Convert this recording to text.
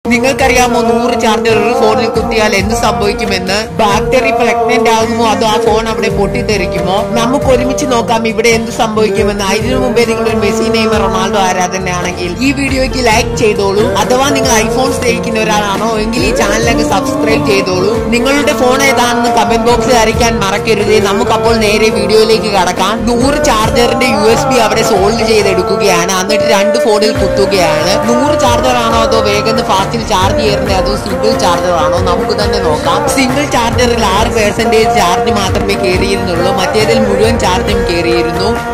നിങ്ങൾക്കറിയാമോ നൂറ് ചാർജർ ഒരു ഫോണിൽ കുത്തിയാൽ എന്ത് സംഭവിക്കുമെന്ന് ബാറ്ററി പ്രഗ്നന്റ് ആകുമോ അതോ ആ ഫോൺ അവിടെ പൊട്ടിത്തെറിക്കുമോ നമുക്ക് ഒരുമിച്ച് നോക്കാം ഇവിടെ എന്ത് സംഭവിക്കുമെന്ന് അതിനു മുമ്പേ നിങ്ങൾ ഒരു മെസ്സി നെയ്മർ റൊണാൾഡോ ആരാധനയാണെങ്കിൽ ഈ വീഡിയോയ്ക്ക് ലൈക്ക് ചെയ്തോളൂ അഥവാ നിങ്ങൾ ഐഫോൺ സ്നേഹിക്കുന്ന ഒരാളാണോ എങ്കിൽ ഈ ചാനലൊക്കെ സബ്സ്ക്രൈബ് ചെയ്തോളൂ നിങ്ങളുടെ ഫോൺ ഏതാണെന്ന് കമന്റ് ബോക്സിൽ അറിയിക്കാൻ മറക്കരുത് നമുക്കപ്പോൾ നേരെ വീഡിയോയിലേക്ക് കടക്കാം നൂറ് ചാർജറിന്റെ യു എസ് ബി അവിടെ സോൾവ് ചെയ്തെടുക്കുകയാണ് എന്നിട്ട് രണ്ട് ഫോണിൽ കുത്തുകയാണ് നൂറ് ചാർജർ ആണോ അതോ വേഗം ഫാസ്റ്റിൽ ചാർജ് ചെയ്യുന്നത് അതോ സിംഗിൾ ചാർജർ ആണോ നമുക്ക് തന്നെ നോക്കാം സിംഗിൾ ചാർജറിൽ ആറ് പെർസെന്റേജ് ചാർജ് മാത്രമേ കയറിയിരുന്നുള്ളൂ മറ്റേതിൽ മുഴുവൻ ചാർജും കയറിയിരുന്നു